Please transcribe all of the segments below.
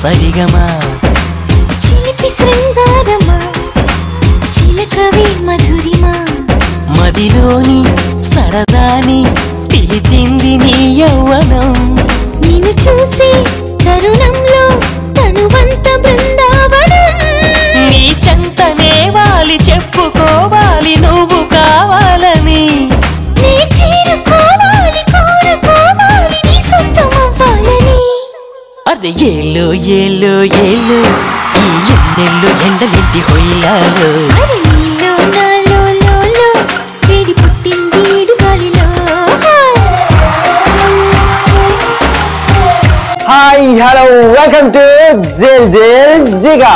సరిగమా చిలిపి శృంగారమా చిలకవే మధురిమా మదిలోని సరదాని పిలిచింది నీ యౌవనం నిన్ను చూసి తరుణంలో తనువంత బృందావనం నీ చెంతనే వాలి చెప్పుకోవాలి నువ్వు కావాలని నీ చేరుకోవాలి కోరుకోవాలి నీ సొంతం అవ్వాలని అది ఏలు ఏలు ఏలు ఈ ఎన్నెల్లు ఎండలింటి హొయిలాలు అరే నీలో నాలో లోలో వేడి పుట్టింది ఈడు గాలిలో హాయ్ హలో వెల్కమ్ టు జేల్ జేల్ జిగా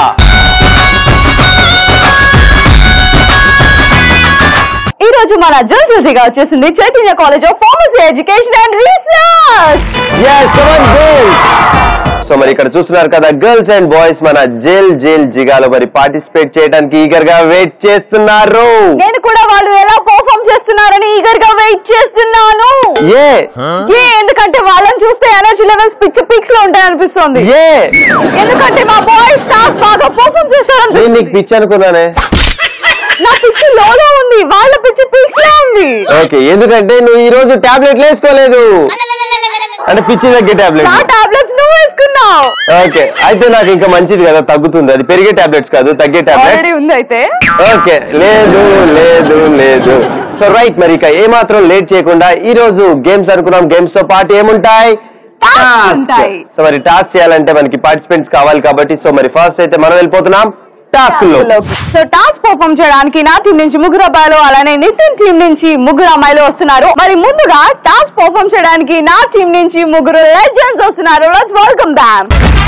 ఈ రోజు మన జల్జల్సీగా వచ్చేసింది Chaitanya college of pharmacy education and research yes come on girls so మరి ఇక్కడ చూస్తున్నారు కదా గర్ల్స్ అండ్ బాయ్స్ మన జేల్ జేల్ జిగాలో మరి పార్టిసిపేట్ చేయడానికి ఈగర్ గా వెయిట్ చేస్తున్నారు నేను కూడా వాళ్ళు ఎలా పర్ఫామ్ చేస్తున్నారని ఈగర్ గా వెయిట్ చేస్తున్నాను ఏ ఏ ఎందుకంటే వాళ్ళని చూస్తే ఎనర్జీ లెవెల్స్ పిచ్చ పీక్స్ లో ఉంటాయి అనిపిస్తుంది ఏ ఎందుకంటే మా బాయ్స్ స్టార్స్ బాగా పర్ఫామ్ చేస్తారు నేను నీకు పిచ్చి అనుకున్నానే నా పిచ్చి లోలో ఉంది వాళ్ళ పిచ్చి పీక్స్ లో ఉంది ఓకే ఎందుకంటే నువ్వు ఈ రోజు టాబ్లెట్లు వేసుకోలేదు అంటే పిచ్చి తగ్గే టాబ్లెట్ నా టాబ్లెట్స్ నువ్వు వేసుకున్నావు ఓకే అయితే నాకు ఇంకా మంచిది కదా తగ్గుతుంది అది పెరిగే టాబ్లెట్స్ కాదు తగ్గే టాబ్లెట్స్ ఆల్రెడీ ఉంది అయితే ఓకే లేదు లేదు లేదు సో రైట్ మరి ఇక ఏమాత్రం లేట్ చేయకుండా ఈ రోజు గేమ్స్ అనుకున్నాం గేమ్స్ తో పాటు ఏముంటాయి Tasks Task. ఉంటాయి. సో మరి టాస్క్ చేయాలంటే మనకి పార్టిసిపెంట్స్ కావాలి కాబట్టి సో మరి ఫస్ట్ అయితే మనం వెళ్ళిపోతున్నాం టాస్క్ లో సో టాస్క్ పర్ఫామ్ చేయడానికి నా టీం నుంచి ముగ్గురు అబ్బాయిలు అలానే నితిన్ టీం నుంచి ముగ్గురు అమ్మాయిలు వస్తున్నారు మరి ముందుగా టాస్క్ పర్ఫామ్ చేయడానికి నా టీం నుంచి ముగ్గురు లెజెండ్స్ వస్తున్నారు లెట్స్ వెల్కమ్ దామ్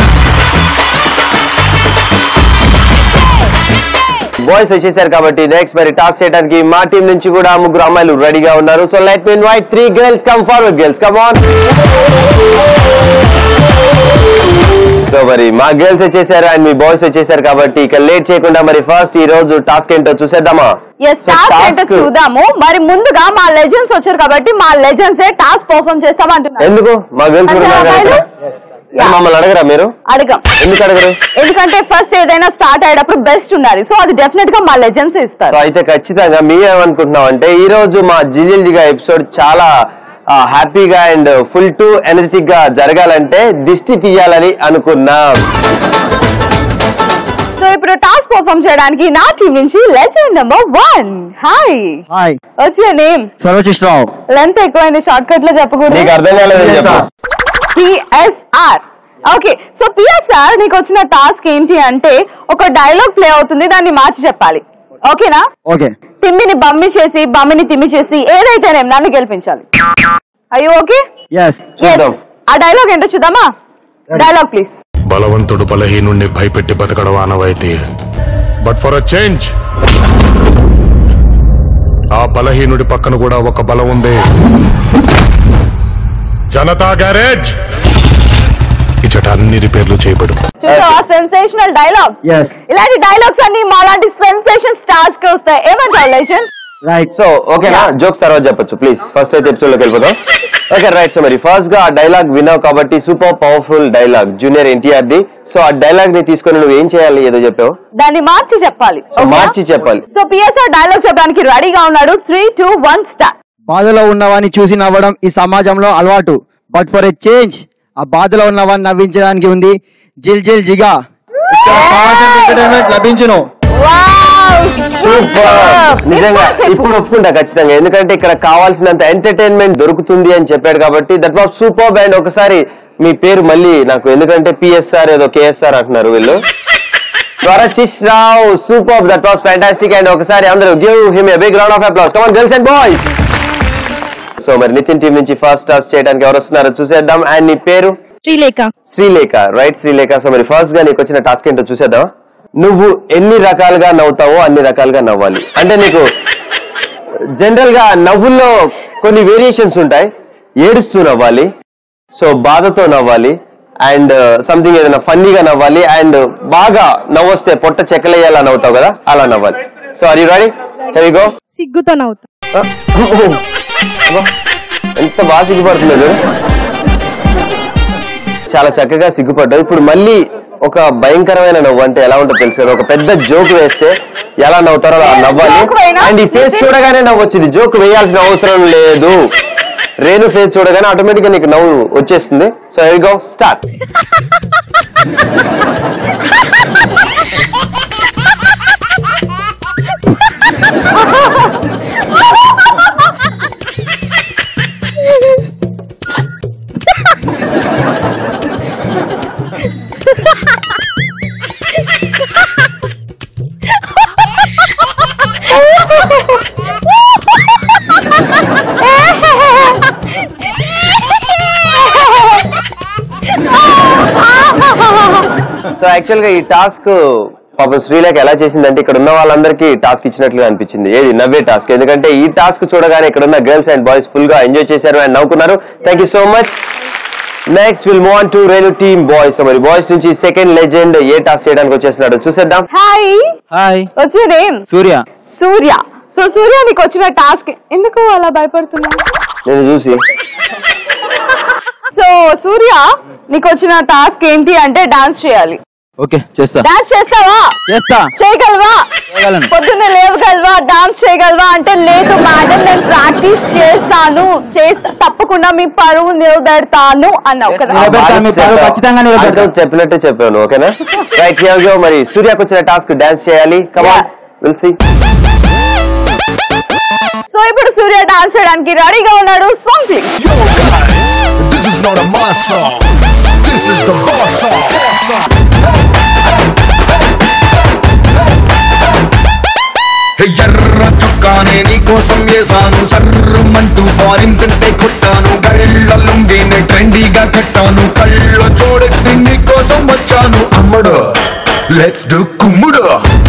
బాయ్స్ వచ్చేసారు కాబట్టి నెక్స్ట్ మరి టాస్క్ చేయడానికి మా టీం నుంచి కూడా ముగ్గురు అమ్మాయిలు రెడీగా ఉన్నారు so let me invite three girls come forward girls come on so మరి మా గర్ల్స్ వచ్చేసారు అండ్ మీ బాయ్స్ వచ్చేసారు కాబట్టి ఇక లేట్ చేయకుండా మరి ఫస్ట్ ఈ రోజు టాస్క్ ఏంటో చూసేద్దామా ఎస్ So, టాస్క్ ఏంటో task- చూద్దాము మరి ముందుగా మా లెజెండ్స్ వచ్చారు కాబట్టి మా లెజెండ్స్ టాస్క్ పర్ఫామ్ చేస్తామంటున్నారు ఎందుకు మా గర్ల్స్ కూడా అంటే ఉన్నారు కదా అమ్మాయిలు? ఇక్కడ? మమ్మల్ని అడగరా మీరు అడగం ఎందుకు అడగరు ఎందుకంటే ఫస్ట్ ఏదైనా స్టార్ట్ అయ్యేటప్పుడు బెస్ట్ ఉండాలి సో అది డెఫినెట్ గా మా లెజెండ్స్ సో ఇస్తారు అయితే ఖచ్చితంగా మీరేమనుకుంటున్నాం అంటే ఈ రోజు మా జిజిల్జిగా ఎపిసోడ్ చాలా హ్యాపీగా అండ్ ఫుల్ టు ఎనర్జెటిక్ గా జరగాలంటే దిష్టి తీయాలని అనుకున్నాం సో ఇప్పుడు టాస్క్ పర్ఫామ్ చేయడానికి నా టీం నుంచి legend number one hi hi వచ్చి నేమ్ సర్వచిష్రావు లెంత్ ఎక్కువైంది షార్ట్ కట్ లో చెప్పకూడదు నీకు అర్థం కాలేదని చెప్పు పిఎస్ఆర్ ఓకే సో పిఎస్ఆర్ నీకు వచ్చిన టాస్క్ ఏంటి అంటే ఒక డైలాగ్ ప్లే అవుతుంది దాన్ని మార్చి చెప్పాలి ఓకేనా ఓకే తిమ్మిని బమ్మి చేసి బమ్మిని తిమ్మి చేసి ఏదైతేనే నన్ను గెలిపించాలి అయ్యో ఓకే ఎస్ చూద్దాం ఆ డైలాగ్ ఏంటో చూద్దామా డైలాగ్ ప్లీజ్ బలవంతుడు బలహీనుణ్ణి భయపెట్టి బతకడం ఆనవాయితీ బట్ ఫర్ అ చేంజ్ ఆ బలహీనుడి పక్కన కూడా ఒక బలం ఉంది జనతా గ్యారేజ్ ఇచ్చట అన్ని రిపేర్లు చేయబడు చూసావా సెన్సేషనల్ డైలాగ్ ఎస్ ఇలాంటి డైలాగ్స్ అన్ని మాలాంటి సెన్సేషన్ స్టార్స్ కి వస్తాయి ఏమంటావు లైజన్ రైట్ సో ఓకేనా జోక్స్ తర్వాత చెప్పొచ్చు ప్లీజ్ ఫస్ట్ అయితే ఎపిసోడ్ లోకి వెళ్ళిపోదాం ఓకే రైట్ సో మరి ఫస్ట్ గా ఆ డైలాగ్ విన్నావు కాబట్టి super powerful dialogue junior NTR ది సో ఆ డైలాగ్ ని తీసుకొని నువ్వు ఏం చేయాలి ఏదో చెప్పావు దాన్ని మార్చి చెప్పాలి సో మార్చి చెప్పాలి సో పిఎస్ఆర్ డైలాగ్ చెప్పడానికి రెడీగా ఉన్నాడు త్రీ టూ వన్ స్టార్ బాధలో ఉన్నవాడిని చూసి నవ్వడం ఈ సమాజంలో అలవాటు బట్ ఫర్ ఎ చేంజ్ ఆ బాధలో ఉన్నవాడిని నవ్వించడానికి ఉంది జిల్ జిల్ జిగా ఇక్కడ కావాల్సిన entertainment లభించును సూపర్ నిజంగా ఇప్పుడు ఒప్పుకుంటా ఖచ్చితంగా ఎందుకంటే ఇక్కడ కావాల్సినంత ఎంటర్టైన్మెంట్ దొరుకుతుంది అని చెప్పాడు కాబట్టి దట్ వాస్ సూపర్ అండ్ ఒకసారి మీ పేరు మళ్ళీ నాకు ఎందుకంటే పిఎస్ఆర్ ఏదో కేఎస్ఆర్ అంటున్నారు వీళ్ళు త్వరచిష్ Rao super that was fantastic and ఒకసారి అందరూ give him a big round of applause come on girls and boys so మరి నితిన్ టీం నుంచి ఫస్ట్ టాస్ చేయడానికి ఎవరు వస్తున్నారో చూసేద్దాం అండ్ నీ పేరు శ్రీలేఖ శ్రీలేఖ రైట్ శ్రీలేఖ సో మరి ఫస్ట్ గా నీకు వచ్చిన టాస్క్ ఏంటో చూసేద్దాం నువ్వు ఎన్ని రకాలుగా నవ్వుతావో అన్ని రకాలుగా నవ్వాలి అంటే నీకు జనరల్ గా నవ్వుల్లో కొన్ని వేరియేషన్స్ ఉంటాయి ఏడుస్తూ నవ్వాలి సో బాధతో నవ్వాలి అండ్ సంథింగ్ ఏదైనా ఫన్నీగా నవ్వాలి అండ్ బాగా నవ్వొస్తే పొట్ట చెక్కలేయాలా నవ్వుతావు కదా అలా నవ్వాలి సో అది రెడీ హెవీ గో సిగ్గుతో నవ్వుతా ఎంత బాగా సిగ్గుపడుతుంది చాలా చక్కగా సిగ్గుపడ్డావు ఇప్పుడు మళ్ళీ ఒక భయంకరమైన నవ్వు అంటే ఎలా ఉంటుందో తెలుసు కదా ఒక పెద్ద జోక్ వేస్తే ఎలా నవ్వుతారో అలా నవ్వాలి joke వేయనా? అండ్ ఈ ఫేస్ చూడగానే నవ్వు వచ్చింది జోక్ వేయాల్సిన అవసరం లేదు రేణు ఫేస్ చూడగానే ఆటోమేటిక్ గా నీకు నవ్వు వచ్చేస్తుంది so I go start so actual గా ఈ టాస్క్ పాపం శ్రీలేఖ ఎలా చేసిందంటే ఇక్కడ ఉన్న వాళ్ళందరికీ టాస్క్ ఇచ్చినట్లుగా అనిపించింది ఏది నవ్వే టాస్క్ ఎందుకంటే ఈ టాస్క్ చూడగానే ఇక్కడ ఉన్న గర్ల్స్ అండ్ బాయ్స్ ఫుల్ గా ఎంజాయ్ చేశారు అండ్ నవ్వుకున్నారు thank you so much next will move to Renu team boys మరి బాయ్స్ నుంచి సెకండ్ లెజెండ్ ఏ టాస్క్ చేయడానికి వచ్చేస్తున్నాడు చూసేద్దాం hi hi what's your name Surya Surya so Surya నీకు వచ్చిన టాస్క్ ఎందుకు అలా భయపడుతున్నావు నేను చూసి సో సూర్య నీకు వచ్చిన టాస్క్ ఏంటి అంటే డాన్స్ చేయాలి ఓకే చేస్తా డాన్స్ చేస్తావా చేస్తా చేయగలవా చేయగలను. పొద్దున్నే లేవగలవా డాన్స్ చేయగలవా అంటే లేదు మేడం నేను ప్రాక్టీస్ చేస్తాను చేస్తా తప్పకుండా మీ పరువు నిలబెడతాను అన్నావు కదా నిలబెడతాను, మీ పరువు ఖచ్చితంగా నిలబెడతాను. ఆటో చెప్పినట్టే చెప్పాను ఓకేనా రైట్ హియర్ మరి సూర్యకు వచ్చిన టాస్క్ డాన్స్ చేయాలి కమాన్ విల్ సీ సో ఇప్పుడు సూర్య డాన్స్ చేయడానికి రెడీగా ఉన్నాడు song please Yo guys, this is not a my song. This is the boss song. ఎర్ర చుక్కానే నీకోసం వేసాను సర్రమంటూ ఫారిన్స్ అంటే కొట్టాను గళ్ళ లుంగిని ట్రెండీగా కట్టాను కళ్ళ చూడెత్తి నీకోసం వచ్చాను అమ్ముడు లెట్స్ డు కుమ్ముడు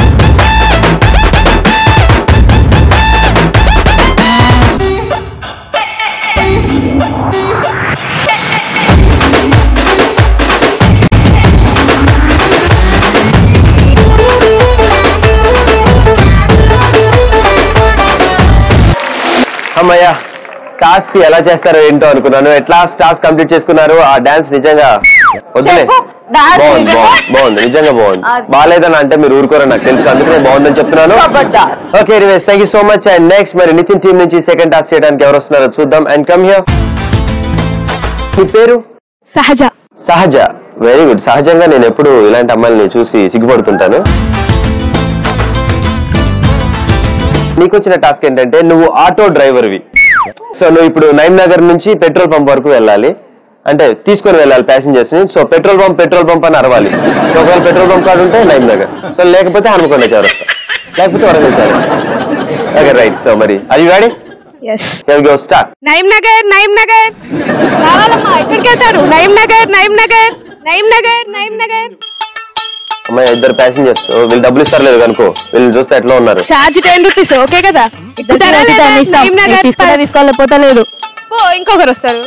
అమ్మయ్య టాస్క్ ఎలా చేస్తారో ఏంటో అనుకున్నాను ఎట్లా టాస్క్ కంప్లీట్ చేసుకున్నారు ఆ డాన్స్ నిజంగా వద్దులే చెప్పు. Dance బాగుంది నిజంగా? బాగుంది బాగుంది నిజంగా బాగుంది అది. బాగాలేదని అంటే మీరు ఊరుకోరని నాకు తెలుసు అందుకనే బాగుందని చెప్తున్నాను ఖబర్దార్. Okay anyways thank you so much and next మరి నితిన్ టీం నుంచి సెకండ్ టాస్క్ చేయడానికి ఎవరు వస్తున్నారో చూద్దాం అండ్ కమ్ హియర్ మీ పేరు సహజ సహజ వెరీ గుడ్ సహజంగా నేను ఎప్పుడు ఇలాంటి అమ్మాయిని చూసి సిగ్గుపడుతుంటాను నీకు వచ్చిన టాస్క్ ఏంటంటే నువ్వు ఆటో డ్రైవర్వి సో నువ్వు ఇప్పుడు నైమ్ నగర్ నుంచి పెట్రోల్ పంప్ వరకు వెళ్ళాలి అంటే తీసుకొని వెళ్ళాలి ప్యాసింజర్స్ ని so petrol pump petrol pump అని అరవాలి సో ఒకవేళ పెట్రోల్ పంప్ కార్డు ఉంటే నైమ్ నగర్ సో లేకపోతే హనుకొండ చౌరస్తా లేకపోతే వరంగల్ చౌరస్తా ఓకే రైట్ సో మరి అది గాడి yes go start Naim Nagar Naim Nagar రావాలమ్మా ఎక్కడికి వెళ్తారు నైమ్ నగర్ నైమ్ నగర్ నైమ్ నగర్ నైమ్ నగర్ అమ్మాయి ఇద్దరు ప్యాసింజర్స్ వీళ్ళు డబ్బులు ఇస్తారు లేదు కనుకో వీళ్ళు చూస్తే ఎట్లా ఉన్నారు చార్జ్ టెన్ రూపీస్ ఓకే కదా ఎక్కుతారా లేదా? నైమ్ నగర్ తీసుకోలేకపోతే లేదు పో ఇంకొకరు వస్తారు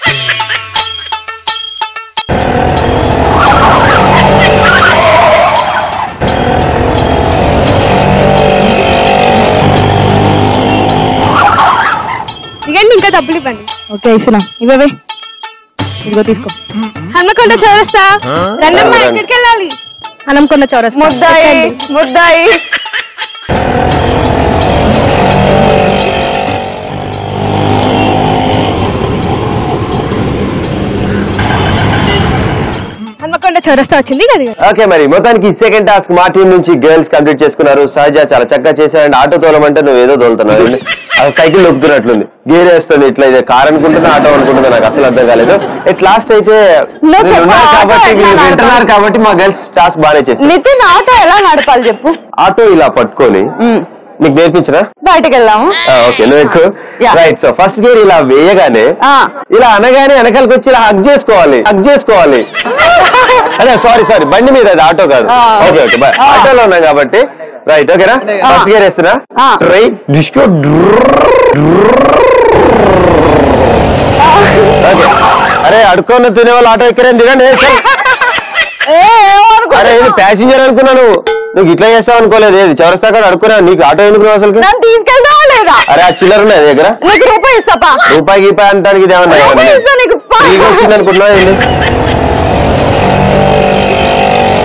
ఇవ్వండి ఇంకా డబ్బులు ఇవ్వండి ఓకే ఇస్తున్నా ఇవే ఇదిగో తీసుకో హన్మకొండ చౌరస్తా రండమ్మా ఎక్కడికి వెళ్ళాలి హనంకొండ చౌరస్తా ముద్దాయి ముద్దాయి హన్మకొండ చౌరస్తా వచ్చింది కదా ఓకే మరి మొత్తానికి సెకండ్ టాస్క్ మా టీం నుంచి గర్ల్స్ కంప్లీట్ చేసుకున్నారు సహజ చాలా చక్కగా చేసావు ఆటో తోలమంటే నువ్వు ఏదో తోలుతున్నావు ఏంటి? అది సైకిల్ నొక్కుతున్నట్లుంది గేర్ వేస్తుంది ఇట్లా ఇది కార్ అనుకుంటున్నా ఆటో అనుకుంటున్నా నాకు అసలు అర్థం కాలేదు ఇట్ లాస్ట్ అయితే నువ్వు వీళ్ళు చెప్పు, ఉన్నారు ఆటో కాబట్టి ఎట్లా వీళ్ళు నడపాలి? వింటున్నారు కాబట్టి మా గర్ల్స్ టాస్క్ బాగానే చేస్తారు నితిన్ ఆటో ఎలా నడపాలి చెప్పు ఆటో ఇలా పట్టుకొని నీకు నేర్పించరా బయటకు వెళ్దాము ఓకే నువ్వు ఎక్కువ Yeah. Right so first gear ఇలా వేయగానే ఆ. ఇలా అనగానే వెనకాలకి వచ్చి ఇలా హక్ చేసుకోవాలి హక్ చేసుకోవాలి అదే సారీ సారీ బండి మీద అది ఆటో కాదు ఆ. ఓకే ఓకే బై ఆటోలో ఉన్నాం కాబట్టి రైట్ ఓకేనా ఫస్ట్ గేర్ వేస్తున్నా ఆ. ట్రై డిస్కో ఓకే అరే అడుక్కొని తినే వాళ్ళు ఆటో ఎక్కరే దిగండి ఏ, చల్. ఏ, ఏమనుకో- అరే ఇది ప్యాసింజర్ అనుకున్నాను నువ్వు ఇట్లా చేస్తావు అనుకోలేదు ఏది చౌరస్తా కాడ అడుక్కున్నా నీకు ఆటో ఎందుకు రావు అసలు నన్ను తీసుకెళ్తావా లేదా అరే ఆ చిల్లర ఉన్నది దగ్గర నీకు రూపాయి ఇస్తాపా రూపాయి గీపాయి అంటానికి ఇది ఏమన్నా రూపాయి ఇస్తా నీకు పా. ఫ్రీగా వచ్చింది అనుకున్నావు ఏంది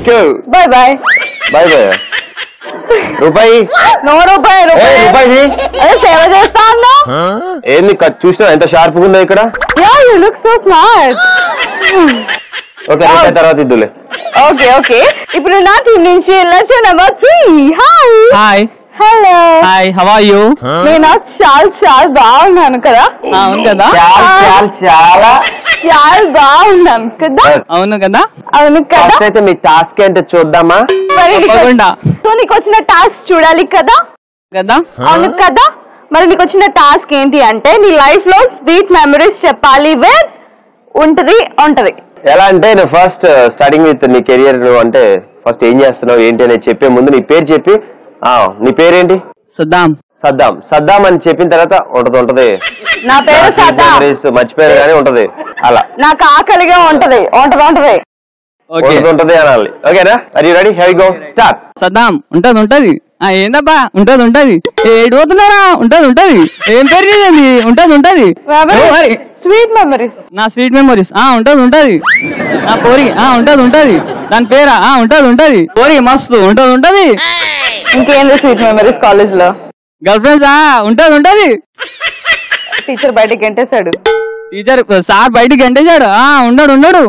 thank you bye bye bye bye రూపాయి నో రూపాయి ఏ రూపాయి రూపాయి అదే సేవ చేస్తా అన్నా ఏంది కట్ చూసినా ఎంత షార్ప్ గా ఉందో ఇక్కడ yeah you look so smart okay రూపాయి తర్వాత ఇద్దులే ఓకే ఓకే ఇప్పుడు నా టీం నుంచి lesson number three hi hi hello hi how are you నేను చాలా చాలా బాగున్నాను కదా అవును కదా చాలా చాలా చాలా చాలా బాగున్నాను కదా అవును కదా అవును కదా ఫస్ట్ అయితే మీ టాస్క్ ఏంటో చూద్దామా మరి నీకు- తప్పకుండా. సో నీకు వచ్చిన టాస్క్ చూడాలి కదా కదా అవును కదా మరి నీకు వచ్చిన టాస్క్ ఏంటి అంటే నీ లైఫ్ లో స్వీట్ మెమరీస్ చెప్పాలి విత్ ఉంటది ఉంటది ఎలా అంటే నువ్వు ఫస్ట్ స్టార్టింగ్ విత్ నీ కెరియర్ నువ్వు అంటే ఫస్ట్ ఏం చేస్తున్నావు ఏంటి అనేది చెప్పే ముందు నీ పేరు చెప్పి ఆ నీ పేరేంటి సద్దాం సద్దాం సద్దాం అని చెప్పిన తర్వాత ఉంటది ఉంటది నా పేరు సదా మెమరీస్ మర్చిపోయారు కానీ ఉంటది అలా నాకు ఆకలిగా ఉంటది ఉంటది ఉంటది ఓకే ఉంటది ఉంటది అనాలి ఓకేనా are you ready heavy go start సద్దాం ఉంటది ఉంటది ఆ ఏందబ్బా ఉంటది ఉంటది ఏడు పోతున్నారా ఉంటది ఉంటది ఏం పేరు నీదేంది ఉంటది ఉంటది ఓ, మరి. స్వీట్ మెమరీస్ నా స్వీట్ మెమరీస్ ఆ ఉంటది ఉంటది నా పోరి ఆ ఉంటది ఉంటది దాని పేరా ఆ ఉంటది ఉంటది పోరి మస్తు ఉంటది ఉంటది ఇంకేంది స్వీట్ మెమరీస్ కాలేజ్ లో గర్ల్ ఫ్రెండ్స్ ఆ ఉంటది ఉంటది టీచర్ బయటకి ఎంటేశాడు టీచర్ సార్ బయటికి గంటేశాడు ఆ ఉండడు ఉండడు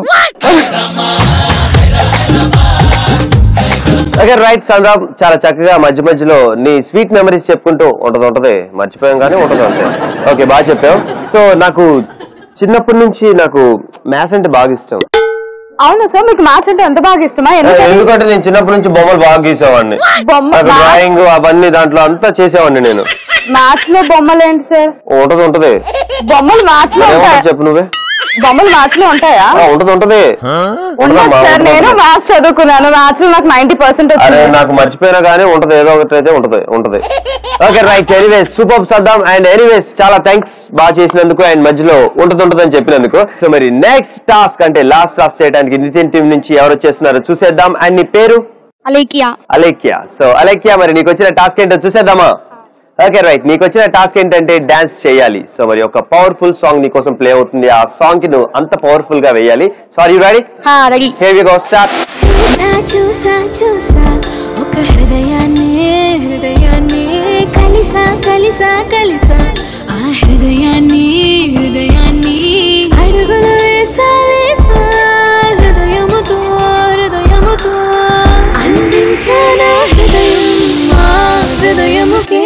ఓకే రైట్ సంగ్రామ్ చాలా చక్కగా మధ్య మధ్యలో నీ స్వీట్ మెమరీస్ చెప్పుకుంటూ ఉంటది ఉంటది మర్చిపోయాం కానీ ఉంటది అంతే ఓకే బాగా చెప్పావు సో నాకు చిన్నప్పటి నుంచి నాకు మ్యాథ్స్ అంటే బాగా ఇష్టం అవును సార్ మీకు మ్యాథ్స్ అంటే ఎంత బాగా ఇష్టమా ఎందుకని ఎందుకంటే నేను చిన్నప్పటి నుంచి బొమ్మలు బాగా గీసేవాడిని బొమ్మ నాకు డ్రాయింగ్ అవన్నీ దాంట్లో అంతా చేసేవాడిని నేను మ్యాథ్స్ లో బొమ్మలు ఏంటి సార్ ఉంటది ఉంటది బొమ్మలు మ్యాథ్స్ లో ఏమంటావు ఉంటాయా చెప్పు నువ్వే బొమ్మలు మ్యాథ్స్ లో ఉంటాయా ఆ, ఉంటది ఉంటది ఉండదు ఉంటదమ్మా, సార్ ఉంటది, నేను ఉంటది. మ్యాథ్స్ చదువుకున్నాను మ్యాథ్స్ లో నాకు నైన్టీ పర్సెంట్ అరే వచ్చింది నాకు మర్చిపోయినా కానీ ఉంటది ఏదో ఒకటి అయితే ఉంటది ఉంటది ఓకే రైట్ ఎనీవేస్ సూపర్ సద్దాం అండ్ ఎనీవేస్ చాలా థ్యాంక్స్ బాగా చేసినందుకు అండ్ మధ్యలో ఉంటది ఉంటది అని చెప్పినందుకు సో మరి నెక్స్ట్ టాస్క్ అంటే లాస్ట్ టాస్క్ చేయడానికి నితిన్ టీం నుంచి ఎవరు వచ్చేస్తున్నారో చూసేద్దాం అండ్ నీ పేరు అలేకియా అలేఖ్య సో అలేఖ్య మరి నీకు వచ్చిన టాస్క్ ఏంటో చూసేద్దామా ఓకే రైట్ నీకు వచ్చిన టాస్క్ ఏంటంటే డాన్స్ చేయాలి సో మరి ఒక పవర్ఫుల్ సాంగ్ నీ కోసం ప్లే అవుతుంది ఆ సాంగ్ కి నువ్వు అంత పవర్ఫుల్ గా వేయాలి sorry ready ready have you go start చూసా చూసా చూసా ఒక హృదయాన్ని హృదయాన్ని కలిసా కలిసా కలిసా ఆ హృదయాన్ని హృదయాన్ని అడుగులు వేసా వేసా హృదయముతో హృదయముతో అందించానా హృదయం మా హృదయముకే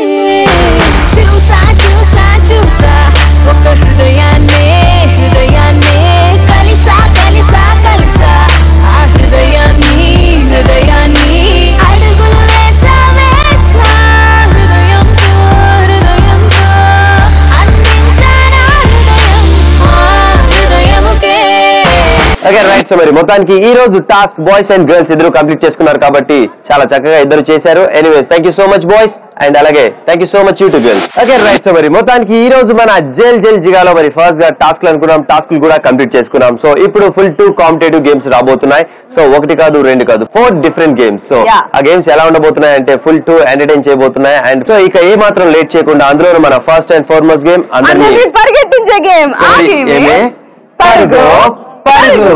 చూసా చూసా చూసా ఒక హృదయాన్ని హృదయాన్ని కలిసా కలిసా కలిసా ఆ హృదయాన్ని హృదయాన్ని అడుగులు వేసా వేసా హృదయంతో హృదయంతో అందించానా హృదయం ఆ హృదయముకే ఓకే రైట్ సో మరి మొత్తానికి ఈ రోజు టాస్క్ బాయ్స్ అండ్ గర్ల్స్ ఇద్దరు కంప్లీట్ చేసుకున్నారు కాబట్టి చాలా చక్కగా ఇద్దరు చేశారు anyways thank you so much boys and అలాగే thank you so much YouTube girls okay right so మరి మొత్తానికి ఈ రోజు మన జైల్ జైల్ జిగాలో మరి ఫస్ట్ గా టాస్క్ అనుకున్నాం టాస్క్ కూడా కంప్లీట్ చేసుకున్నాం సో ఇప్పుడు ఫుల్ టూ కాంపిటేటివ్ గేమ్స్ రాబోతున్నాయి సో ఒకటి కాదు రెండు కాదు four different games so Yeah. ఆ గేమ్స్ ఎలా ఉండబోతున్నాయి అంటే ఫుల్ టూ ఎంటర్టైన్ చేయబోతున్నాయి అండ్ సో ఇక ఏ మాత్రం లేట్ చేయకుండా అందులో మన ఫస్ట్ అండ్ ఫార్మోస్ట్ గేమ్ అందరినీ అందరినీ పరిగెట్టించే గేమ్ ఆ sorry, game ఏమే? పరుగు పరుగు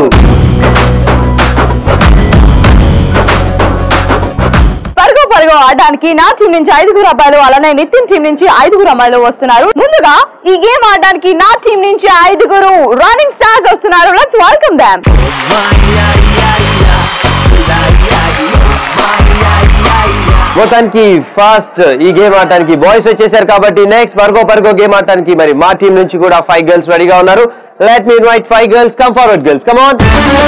పరుగు పరుగు ఆడడానికి నా టీం నుంచి ఐదుగురు అబ్బాయిలు అలానే నితిన్ టీం నుంచి ఐదుగురు అమ్మాయిలు వస్తున్నారు ముందుగా ఈ గేమ్ ఆడడానికి నా టీం నుంచి ఐదుగురు రన్నింగ్ స్టార్స్ వస్తున్నారు లెట్స్ వెల్కమ్ దామ్ మొత్తానికి ఫస్ట్ ఈ గేమ్ ఆడటానికి బాయ్స్ వచ్చేసారు కాబట్టి నెక్స్ట్ పర్గో పర్గో గేమ్ ఆడటానికి మరి మా టీం నుంచి కూడా ఫైవ్ గర్ల్స్ రెడీగా ఉన్నారు let me invite five girls come forward girls come on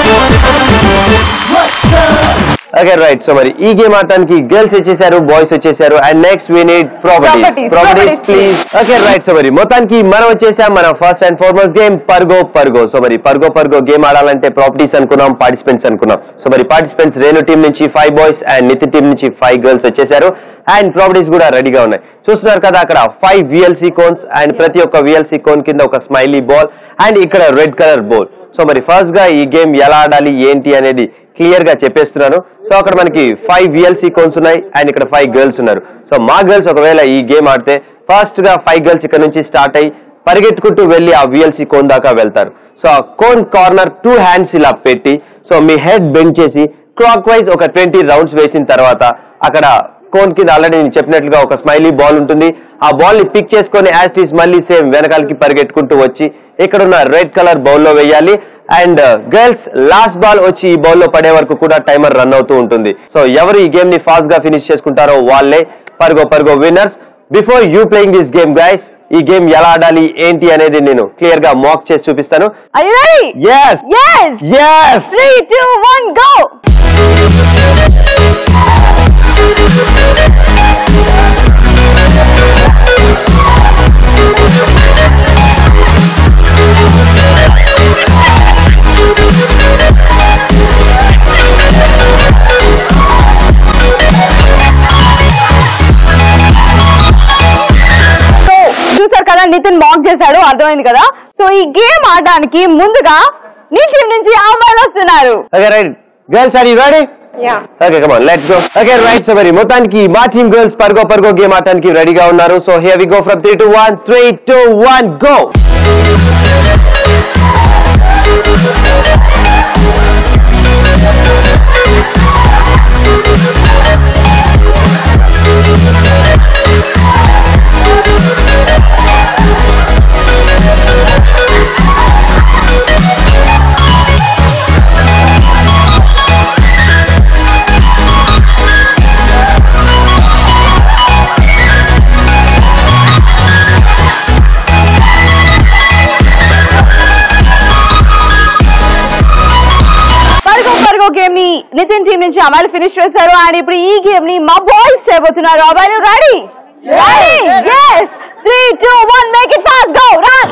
okay right so మరి ఈ గేమ్ ఆడటానికి గర్ల్స్ వచ్చేసారు బాయ్స్ వచ్చేసారు and next we need properties Properties, properties properties, please okay right so మరి మొత్తానికి మనం వచ్చేసాం మన ఫస్ట్ అండ్ ఫార్మోస్ట్ గేమ్ పర్గో పర్గో సో మరి పర్గో పర్గో గేమ్ ఆడాలంటే ప్రాపర్టీస్ అనుకున్నాం పార్టిసిపెంట్స్ అనుకున్నాం సో మరి పార్టిసిపెంట్స్ రేణు టీం నుంచి five boys and Nitin team నుంచి ఫైవ్ గర్ల్స్ వచ్చేసారు అండ్ ప్రాపర్టీస్ కూడా రెడీగా ఉన్నాయి చూస్తున్నారు కదా అక్కడ ఫైవ్ విఎల్సీ కోన్స్ అండ్ ప్రతి ఒక్క విఎల్సీ కోన్ కింద ఒక స్మైలీ బాల్ అండ్ ఇక్కడ రెడ్ కలర్ బాల్ సో మరి ఫస్ట్ గా ఈ గేమ్ ఎలా ఆడాలి ఏంటి అనేది క్లియర్ గా చెప్పేస్తున్నాను సో అక్కడ మనకి ఫైవ్ విఎల్సీ కోన్స్ ఉన్నాయి అండ్ ఇక్కడ ఫైవ్ గర్ల్స్ ఉన్నారు సో మా గర్ల్స్ ఒకవేళ ఈ గేమ్ ఆడితే ఫస్ట్ గా ఫైవ్ గర్ల్స్ ఇక్కడ నుంచి స్టార్ట్ అయ్యి పరిగెట్టుకుంటూ వెళ్ళి ఆ విఎల్సీ కోన్ దాకా వెళ్తారు సో ఆ కోన్ కార్నర్ టూ హ్యాండ్స్ ఇలా పెట్టి సో మీ హెడ్ బెండ్ చేసి క్లాక్ వైజ్ ఒక ట్వంటీ రౌండ్స్ వేసిన తర్వాత అక్కడ కోన్ కింద ఆల్రెడీ నేను చెప్పినట్లుగా ఒక స్మైలీ బాల్ ఉంటుంది ఆ బాల్ ని పిక్ చేసుకొని యాస్టీస్ మళ్ళీ సేమ్ వెనకాలకి పరిగెట్టుకుంటూ వచ్చి ఇక్కడ ఉన్న రెడ్ కలర్ బౌల్లో వేయాలి అండ్ గర్ల్స్ లాస్ట్ బాల్ వచ్చి ఈ బౌల్లో పడే వరకు కూడా టైమర్ రన్ అవుతూ ఉంటుంది సో ఎవరు ఈ గేమ్ ని ఫాస్ట్ గా ఫినిష్ చేసుకుంటారో వాళ్ళే పర్గో పర్గో winners before you playing this game guys ఈ గేమ్ ఎలా ఆడాలి ఏంటి అనేది నేను క్లియర్ గా మాక్ చేసి చూపిస్తాను Are you ready? Yes. Yes. Yes. Three, two, one, go. So చూసారు కదా నితిన్ మాక్ చేశాడు అర్థమైంది కదా సో ఈ గేమ్ ఆడడానికి ముందుగా నీ టీం నుంచి అమ్మాయిలు వస్తున్నారు okay right girls are you ready yeah okay come on let's go okay right so మరి మొత్తానికి మా టీమ్ గర్ల్స్ పర్గో పర్గో గేమ్ ఆడటానికి రెడీగా ఉన్నారు so here we go from 3 to 1 3 to 1 go పరుగో పరుగో గేమ్ ని నితిన్ టీం నుంచి అమ్మాయిలు ఫినిష్ చేశారు అండ్ ఇప్పుడు ఈ గేమ్ ని మా బాయ్స్ చేయబోతున్నారు అమ్మాయిలు ready ready yes three two one make it fast go run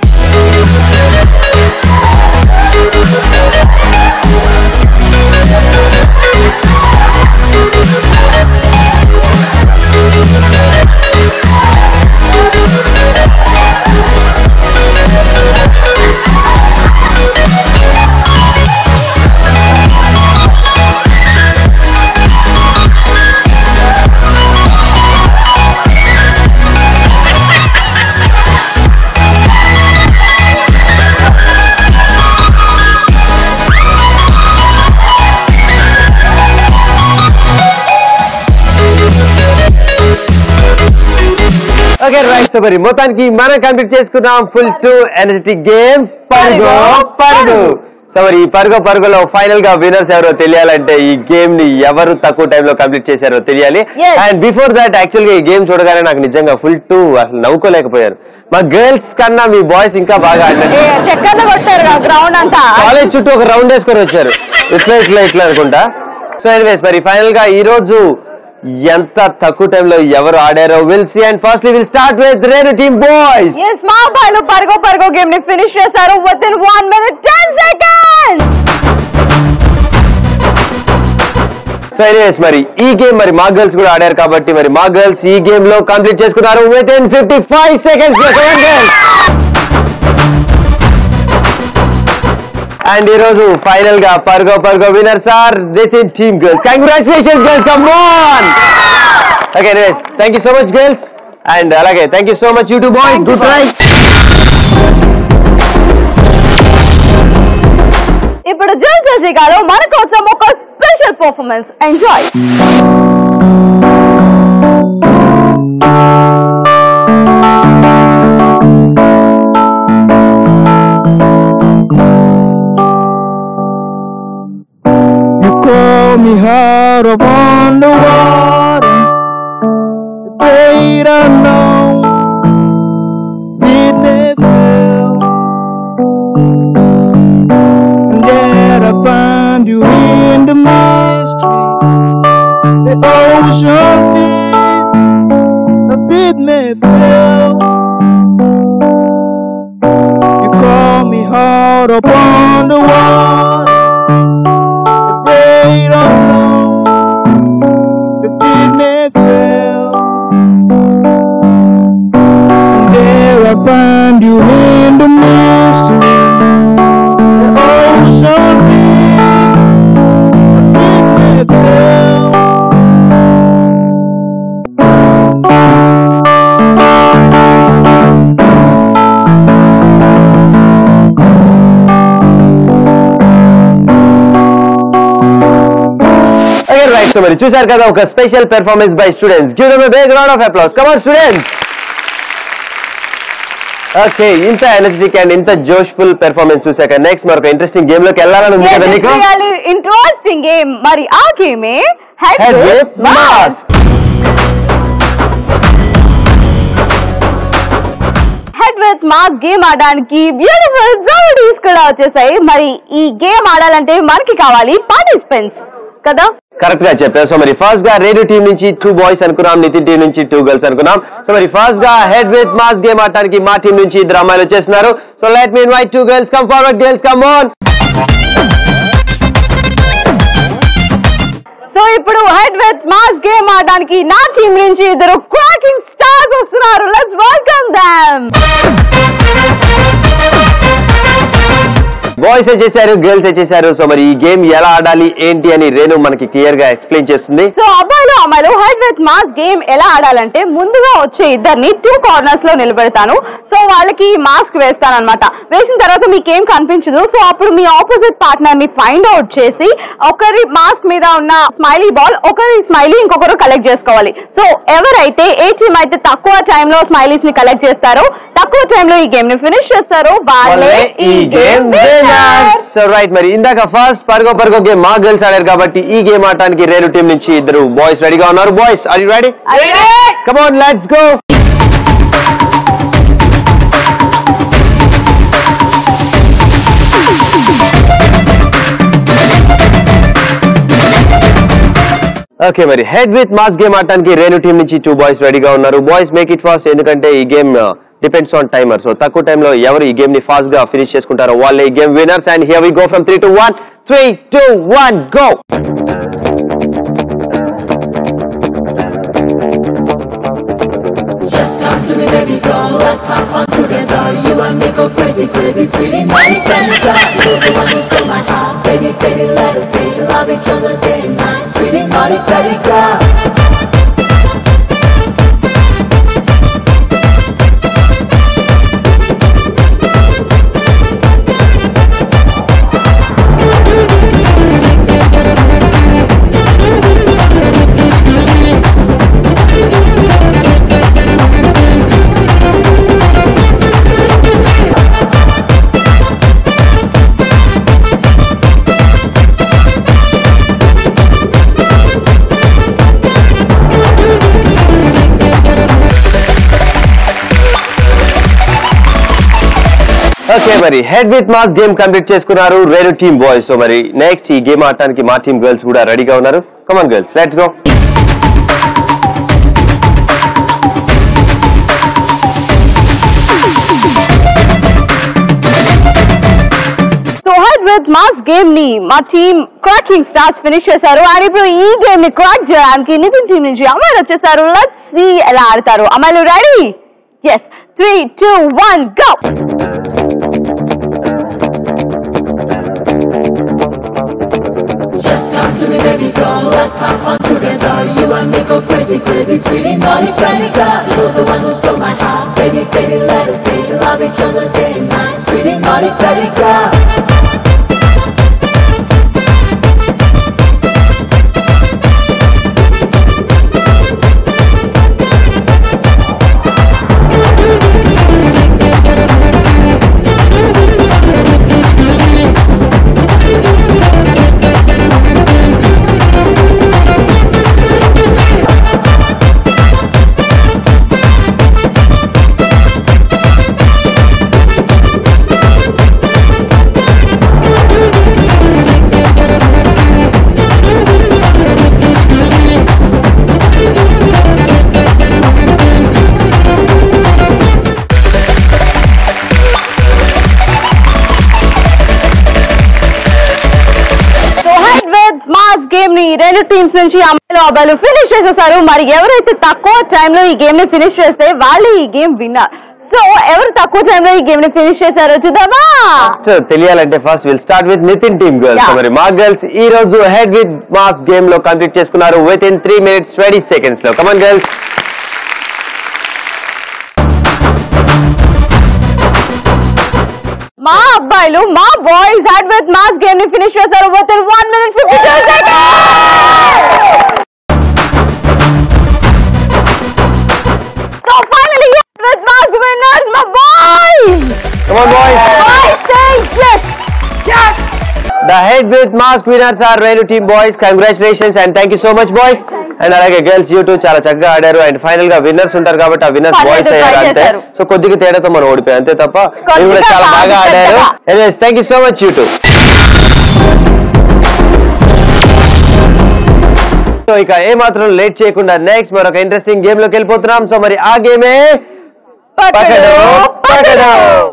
okay right so మరి మొత్తానికి మనం కంప్లీట్ చేసుకున్నాం ఫుల్ టు ఎనర్జెటిక్ గేమ్ పరుగో పరుగు సో మరి ఈ పరుగో పరుగులో ఫైనల్ గా విన్నర్స్ ఎవరో తెలియాలంటే ఈ గేమ్ ని ఎవరు తక్కువ టైం లో కంప్లీట్ చేశారో తెలియాలి Yes. And before that actual గా ఈ గేమ్ చూడగానే నాకు నిజంగా ఫుల్ టు అసలు నవ్వుకోలేకపోయారు మా గర్ల్స్ కన్నా మీ బాయ్స్ ఇంకా బాగా ఆడారు చెక్కర్లు కొట్టారు గ్రౌండ్ అంతా కాలేజ్ చుట్టూ ఒక రౌండ్ వేసుకొని వచ్చారు ఇట్లా ఇట్లా ఇట్లా అనుకుంటా సో ఎనీవేస్ మరి ఫైనల్ గా ఈ రోజు ఎంత తక్కువ టైంలో ఎవరు ఆడారో will see and firstly will start with Renu team boys yes మా అబ్బాయిలు పరుగో పరుగో గేమ్ ని ఫినిష్ చేశారు with in one minute ten seconds so anyways మరి ఈ గేమ్ మరి మా గర్ల్స్ కూడా ఆడారు కాబట్టి మరి మా గర్ల్స్ ఈ గేమ్ లో కంప్లీట్ చేసుకున్నారు with in fifty five seconds and ఈ రోజు ఫైనల్ గా పర్గో పర్గో winners are Nitin team girls congratulations girls come on okay anyways thank you so much girls and అలాగే thank you so much you too boys good try ఇప్పుడు జల్ జల్ జిగాలో మన కోసం ఒక special performance enjoy You call me heart upon the water, the great unknown, bid me well. And yet I find you in the mystery, the ocean's deep, the bid me well. You call me heart upon the water great unknown that did me feel. So మరి చూశారు కదా ఒక special performance by students give them big round of applause come on students okay ఇంత energetic and ఇంత జోష్ఫుల్ performance చూసాక next మరొక interesting game లోకి వెళ్ళాలని ఉంది కదా నీకు ఇంట్రెస్టింగ్ గేమ్ మరి ఆ గేమే head head with mask head with mask game ఆడడానికి బ్యూటిఫుల్ రెమెడీస్ కూడా వచ్చేసాయి మరి ఈ గేమ్ ఆడాలంటే మనకి కావాలి పార్టిసిపెంట్స్ కదా కరెక్ట్ గా చెప్పారు సో మరి ఫస్ట్ గా రేడియో టీం నుంచి టూ బాయ్స్ అనుకున్నాం నితిన్ టీం నుంచి టూ గర్ల్స్ అనుకున్నాం సో మరి ఫస్ట్ గా హెడ్ విత్ మాస్ గేమ్ ఆడటానికి మా టీం నుంచి ఇద్దరు అమ్మాయిలు వచ్చేస్తున్నారు so let me invite two girls come forward girls come on so ఇప్పుడు హెడ్ విత్ మాస్ గేమ్ ఆడడానికి నా టీం నుంచి ఇద్దరు క్రాకింగ్ స్టార్స్ వస్తున్నారు లెట్స్ వెల్కమ్ దెమ్ బాయ్స్ వచ్చేసారు గర్ల్స్ వచ్చేసారు సో మరి ఈ గేమ్ ఎలా ఆడాలి ఏంటి అని రేణు మనకి క్లియర్ గా ఎక్స్ప్లెయిన్ చేస్తుంది సో అబ్బాయిలు అమ్మాయిలు హెడ్ విత్ మాస్ గేమ్ ఎలా ఆడాలంటే ముందుగా వచ్చే ఇద్దరిని టూ కార్నర్స్ లో నిలబెడతాను సో వాళ్ళకి మాస్క్ వేస్తాను అనమాట వేసిన తర్వాత మీకు ఏం కనిపించదు సో అప్పుడు మీ ఆపోజిట్ పార్ట్నర్ ని ఫైండ్ అవుట్ చేసి ఒకరి మాస్క్ మీద ఉన్న స్మైలీ బాల్ ఒకరి స్మైలీ ఇంకొకరు కలెక్ట్ చేసుకోవాలి సో ఎవరైతే ఏ టీమ్ అయితే తక్కువ time లో స్మైలీస్ ని కలెక్ట్ చేస్తారో తక్కువ time లో ఈ గేమ్ ని ఫినిష్ చేస్తారో వాళ్ళే ఈ గేమ్ సో రైట్ మరి ఇందాక ఫస్ట్ పరుగో పరుగో గేమ్ మా గర్ల్స్ ఆడారు కాబట్టి ఈ గేమ్ ఆడటానికి రేణు టీం నుంచి ఇద్దరు బాయ్స్ రెడీగా ఉన్నారు boys are you ready come on let's go okay మరి హెడ్ విత్ మాస్ గేమ్ ఆడటానికి రేణు టీం నుంచి టూ బాయ్స్ రెడీగా ఉన్నారు బాయ్స్ మేక్ ఇట్ ఫాస్ట్ ఎందుకంటే ఈ game depends on timer so తక్కువ టైంలో ఎవరు ఈ గేమ్ ని ఫాస్ట్ గా ఫినిష్ చేసుకుంటారో వాళ్ళే ఈ game winners and here we go from three two one three two one go Just come to me, baby girl. Let's have fun together. You and me go crazy, crazy, sweetie, money, baby girl. You're the one who stole my heart, baby, baby. Let us stay, love each other day and night, sweetie, money, baby girl. Okay మరి head with mask game complete చేసుకున్నారు Renu team boys so మరి next ఈ game ఆడటానికి మా team girls కూడా రెడీగా ఉన్నారు come on girls let's go so head with mask game ని మా టీమ్ క్రాకింగ్ స్టార్స్ ఫినిష్ చేశారు అండ్ ఇప్పుడు ఈ గేమ్ ని క్రాక్ చేయడానికి నితిన్ టీం నుంచి అమ్మాయిలు వచ్చేసారు లెట్స్ సి ఎలా ఆడతారు అమ్మాయిలు ready yes three two one go Just come to me, baby girl. Let's have fun together. You and me go crazy, crazy, sweetie, money, baby girl. You're the one who stole my heart, baby, baby. Let us stay, love each other day and night, sweetie, money, baby girl. So head with mask game ని రెండు teams నుంచి అమ్మాయిలు అబ్బాయిలు finish చేసేసారు మరి ఎవరైతే తక్కువ టైంలో ఈ గేమ్ ని ఫినిష్ చేస్తే వాళ్ళే ఈ గేమ్ విన్నర్ సో ఎవరు తక్కువ టైంలో ఈ గేమ్ ని ఫినిష్ చేశారో చూద్దామా ఫస్ట్ తెలియాలంటే first will start with Nitin team girls Yeah. మరి మా గర్ల్స్ ఈ రోజు హెడ్ విత్ మాస్ గేమ్ లో కంప్లీట్ చేసుకున్నారు with in three minutes twenty seconds లో కమన్ గర్ల్స్ మా అబ్బాయిలు మా boys head with mask game ని ఫినిష్ చేశారు with in one minute fifty team. Come on, boys. Boys say yes. Yes. The head with mask winners are Renu team boys. Congratulations and thank you so much boys. And అలాగే girls you too చాలా చక్కగా ఆడారు and final గా winners ఉంటారు కాబట్టి ఆ winners పర్లేదు, boys అయ్యారు try అంతే చేశారు. సో కొద్దిగా తేడాతో మనం ఓడిపోయాం అంతే తప్ప కొద్దిగా మీరు కూడా చాలా కాదు, బాగా ఆడారు పెద్దగా. Thank you so much you too so ఇక ఏ మాత్రం లేట్ చేయకుండా నెక్స్ట్ మరొక ఇంట్రెస్టింగ్ గేమ్ లోకి వెళ్ళిపోతున్నాం సో మరి ఆ గేమే పకడో పకడో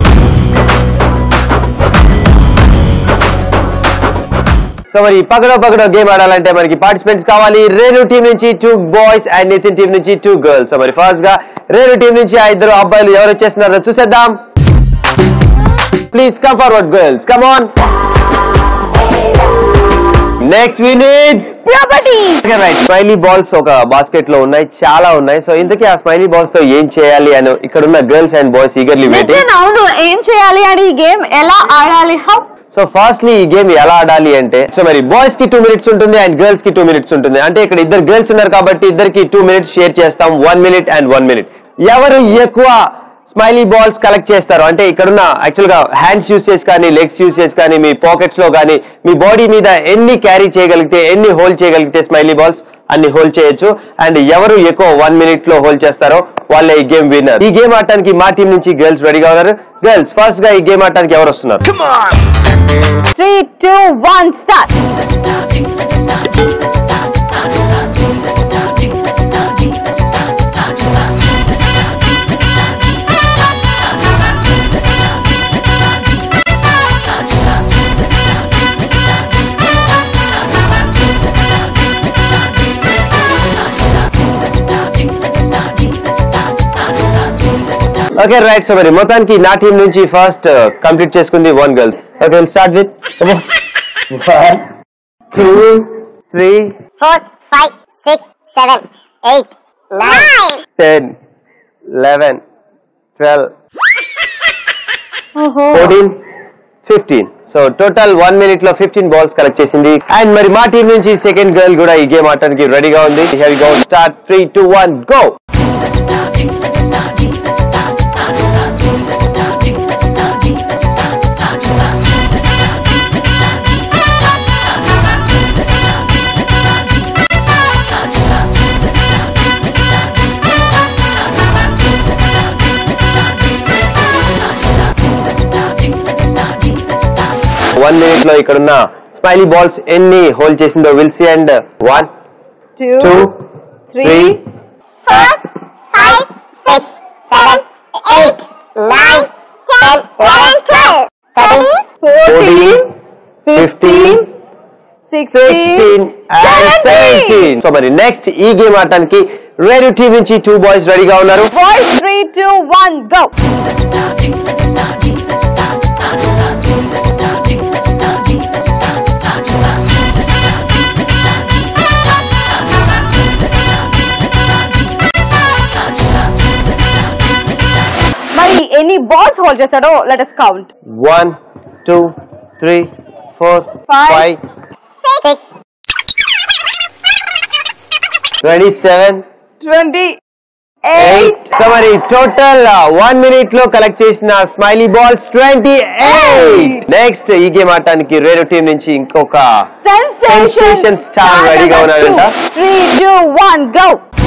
సో మరి పకడో పకడో గేమ్ ఆడాలంటే మనకి పార్టిసిపెంట్స్ కావాలి రేణు టీం నుంచి two boys and Nitin team నుంచి టూ గర్ల్స్ సో మరి ఫస్ట్ గా రేణు టీం నుంచి ఆ ఇద్దరు అబ్బాయిలు ఎవరు వచ్చేస్తున్నారో చూసేద్దాం please come forward girls come on next we need Property. Right smiley balls ఒక బాస్కెట్ లో ఉన్నాయి చాలా ఉన్నాయి సో ఇంతకీ ఆ స్మైలీ బాల్స్ తో ఏం చేయాలి అని ఇక్కడ ఉన్న girls and boys eagerly waiting Nitin అవును ఏం చేయాలి అని ఈ గేమ్ ఎలా ఆడాలి హౌ సో ఫస్ట్లీ ఈ గేమ్ ఎలా ఆడాలి అంటే సో మరి బాయ్స్ కి టూ మినిట్స్ ఉంటుంది అండ్ గర్ల్స్ కి టూ మినిట్స్ ఉంటుంది అంటే ఇక్కడ ఇద్దరు గర్ల్స్ ఉన్నారు కాబట్టి ఇద్దరికి టూ మినిట్స్ షేర్ చేస్తాం one minute and one minute ఎవరు ఎక్కువ స్మైలీ బాల్స్ కలెక్ట్ చేస్తారు అంటే ఇక్కడున్న యాక్చువల్ గా హ్యాండ్స్ యూస్ చేసి కానీ లెగ్స్ యూస్ చేసి కానీ మీ పాకెట్స్ లో కానీ మీ బాడీ మీద ఎన్ని క్యారీ చేయగలిగితే ఎన్ని హోల్డ్ చేయగలిగితే స్మైలీ బాల్స్ అన్ని హోల్డ్ చేయొచ్చు అండ్ ఎవరు ఎక్కువ వన్ మినిట్ లో హోల్డ్ చేస్తారో వాళ్ళే ఈ గేమ్ విన్నర్ ఈ గేమ్ ఆడటానికి మా టీం నుంచి గర్ల్స్ రెడీగా ఉన్నారు గర్ల్స్ ఫస్ట్ గా ఈ గేమ్ ఆడటానికి ఎవరు వస్తున్నారు three two one start okay right so మరి మొత్తానికి నా టీం నుంచి ఫస్ట్ కంప్లీట్ చేసుకుంది one girl okay start with one two three four five six seven eight nine ten eleven twelve fourteen fifteen so total one minute లో fifteen balls collect చేసింది and మరి మా team నుంచి second girl కూడా ఈ game ఆడటానికి రెడీగా ఉంది heavy go start three two one go one minute లో ఇక్కడున్న స్మైలీ బాల్స్ ఎన్ని హోల్డ్ చేసిందో will see and one two two three three four five six seven eight nine ten eleven twelve thirteen fourteen fifteen sixteen and seventeen so మరి next ఈ game ఆడటానికి radio team నుంచి two boys రెడీగా ఉన్నారు boys three two one go మరి ఎన్ని balls hold చేశారో let us count one two three four Five. Five six twenty seven twenty eight eight so మరి టోటల్ వన్ మినిట్ లో collect చేసిన smiley balls twenty eight next ఈ game ఆడటానికి radio team నుంచి ఇంకొక సెన్సేషన్ స్టార్ రెడీగా ఉన్నాడంట three two one go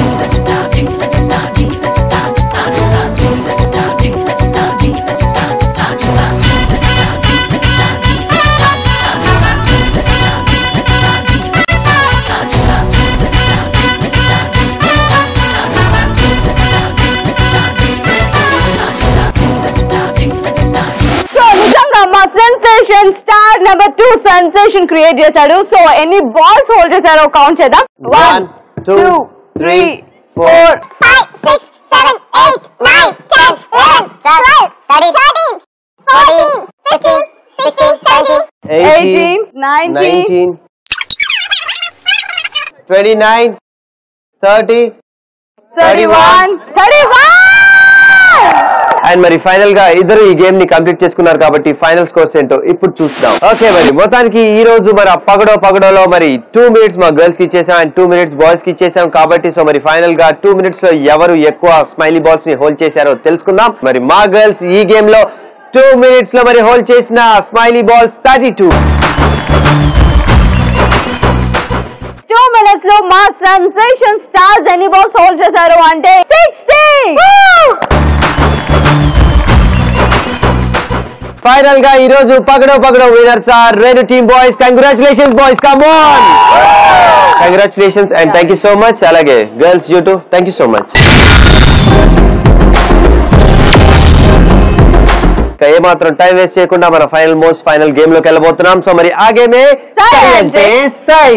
so నిజంగా మా sensation star number two sensation create చేశాడు సో ఎన్ని బాల్స్ హోల్డ్ చేశారో కౌంట్ చేద్దాం One, two, three three, four five six seven eight nine ten eleven twelve thirteen fourteen fifteen sixteen seventeen eighteen nineteen nineteen twenty nine thirty thirty one thirty one and మరి final గా ఇద్దరు ఈ game ని complete చేసుకున్నారు కాబట్టి final scores ఏంటో ఇప్పుడు చూద్దాం ఓకే మరి మొత్తానికి ఈ రోజు మరి ఆ పగడో పగడోలో మరి టూ మినిట్స్ మా గర్ల్స్ కి ఇచ్చేసాం అండ్ టూ మినిట్స్ బాయ్స్ కి ఇచ్చేసాం కాబట్టి సో మరి ఫైనల్ గా టూ మినిట్స్ లో ఎవరు ఎక్కువ స్మైలీ బాల్స్ ని హోల్డ్ చేశారో తెలుసుకుందాం మరి మా గర్ల్స్ ఈ గేమ్ లో టూ మినిట్స్ లో మరి హోల్డ్ చేసిన smiley balls thirty two two minutes లో మా సెన్సేషన్ స్టార్స్ ఎన్ని బాల్స్ హోల్డ్ చేశారు అంటే సిక్స్టీ ఫైనల్ గా ఈ రోజు పగడో పగడో విన్నర్స్ ఆర్ రెండు team boys congratulations boys come on congratulations and thank you so much అలాగే girls you too thank you so much ఇంకా ఏమాత్రం టైం వేస్ట్ చేయకుండా మన ఫైనల్ మోస్ట్ ఫైనల్ గేమ్ లోకి వెళ్ళబోతున్నాం సో మరి ఆ గేమే సై అంటే సై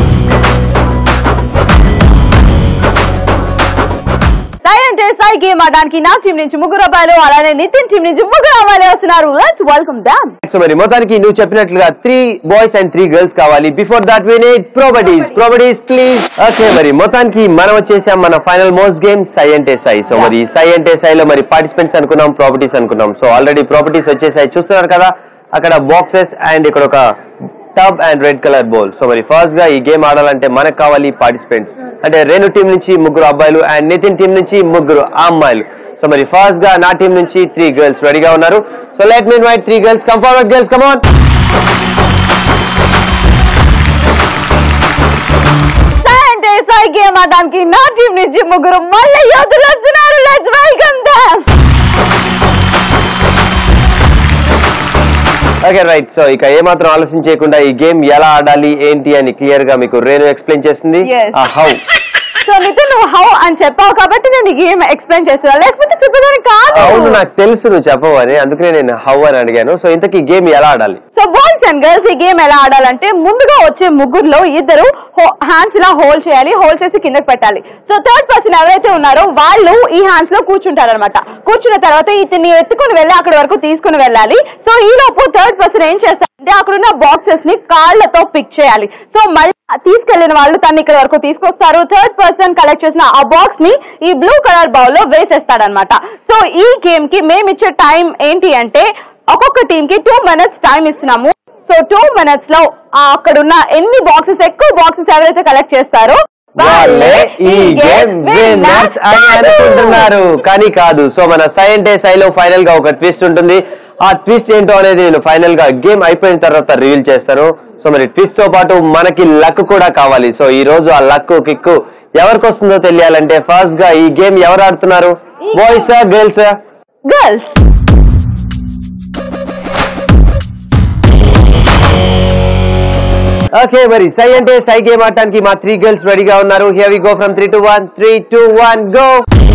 సై అంటే సై గేమ్ ఆడడానికి నా టీం నుంచి ముగ్గురు అబ్బాయిలు అలానే నితిన్ టీం నుంచి ముగ్గురు అమ్మాయిలు వస్తున్నారు లెట్స్ వెల్కమ్ దామ్ సో మరి మొత్తానికి నువ్వు చెప్పినట్లుగా three boys and three girls కావాలి before that we need properties properties please okay మరి మొత్తానికి మనం వచ్చేసాం మన ఫైనల్ మోస్ట్ గేమ్ సై అంటే సై సో మరి సై అంటే సైలో మరి పార్టిసిపెంట్స్ అనుకున్నాం ప్రాపర్టీస్ అనుకున్నాం సో ఆల్రెడీ ప్రాపర్టీస్ వచ్చేసాయి చూస్తున్నారు కదా అక్కడ బాక్సెస్ అండ్ ఇక్కడ ఒక tub and red colour bowl so మరి ఫస్ట్ గా ఈ గేమ్ ఆడాలంటే మనకు కావాలి పార్టిసిపెంట్స్ అంటే రెండు టీం నుంచి ముగ్గురు అబ్బాయిలు అండ్ నితిన్ టీం నుంచి ముగ్గురు అమ్మాయిలు సో మరి ఫస్ట్ గా నా టీం నుంచి త్రీ గర్ల్స్ రెడీగా ఉన్నారు so let me invite three girls come forward girls come on సై అంటే సై గేమ్ ఆడడానికి నా టీం నుంచి ముగ్గురు మళ్ళీ యోధులు వస్తున్నారు let's welcome them okay right so ఇక ఏమాత్రం ఆలోచన చేయకుండా ఈ గేమ్ ఎలా ఆడాలి ఏంటి అని క్లియర్ గా మీకు రేణు ఎక్స్ప్లెయిన్ చేస్తుంది Yes. హౌ సో నితిన్ నువ్వు హౌ అని చెప్పావు కాబట్టి నేను ఈ గేమ్ ఎక్స్ప్లెయిన్ చేస్తున్నా లేకపోతే చెప్పేదాన్ని కాదు అవును నాకు తెలుసు నువ్వు చెప్పవు అని అందుకనే నేను హౌ అని అడిగాను సో ఇంతకీ గేమ్ ఎలా ఆడాలి సో బాయ్స్ అండ్ గర్ల్స్ ఈ గేమ్ ఎలా ఆడాలంటే ముందుగా వచ్చే ముగ్గురులో ఇద్దరు హ్యాండ్స్ ఇలా హోల్డ్ చేయాలి హోల్డ్ చేసి కిందకి పెట్టాలి సో థర్డ్ పర్సన్ ఎవరైతే ఉన్నారో వాళ్ళు ఈ హ్యాండ్స్ లో కూర్చుంటారు అనమాట కూర్చున్న తర్వాత ఇతన్ని ఎత్తుకుని వెళ్ళి అక్కడ వరకు తీసుకుని వెళ్ళాలి సో ఈ లోపు థర్డ్ పర్సన్ ఏం చేస్తారంటే అక్కడున్న బాక్సెస్ ని కాళ్ళతో పిక్ చేయాలి సో మళ్ళీ తీసుకెళ్లిన వాళ్ళు తను ఇక్కడ వరకు తీసుకొస్తారు థర్డ్ పర్సన్ కలెక్ట్ చేసిన ఆ బాక్స్ ని ఈ బ్లూ కలర్ బౌల్ లో వేసేస్తాడనమాట సో ఈ గేమ్ కి మేము ఇచ్చే టైం ఏంటి అంటే ఒక్కొక్క టీమ్ కి టూ మినిట్స్ టైం ఇస్తున్నాము సో టూ మినిట్స్ లో ఆ అక్కడున్న ఎన్ని బాక్సెస్ ఎక్కువ బాక్సెస్ ఎవరైతే కలెక్ట్ చేస్తారో వాళ్ళే ఈ గేమ్ విన్నర్స్ అని అనుకుంటున్నారు కానీ కాదు సో మన సై అంటే సైలో ఫైనల్ గా ఒక ట్విస్ట్ ఉంటుంది ఆ ట్విస్ట్ ఏంటో అనేది నేను ఫైనల్ గా గేమ్ అయిపోయిన తర్వాత రివీల్ చేస్తాను సో మరి ట్విస్ట్ తో పాటు మనకి లక్ కూడా కావాలి సో ఈ రోజు ఆ లక్ కిక్ ఎవరికి వస్తుందో తెలియాలంటే ఫస్ట్ గా ఈ గేమ్ ఎవరు ఆడుతున్నారు బాయ్స్ గర్ల్స్ గర్ల్స్ ఓకే మరి సై అంటే సై గేమ్ ఆడటానికి మా త్రీ గర్ల్స్ రెడీగా ఉన్నారు here we go from three two one three two one go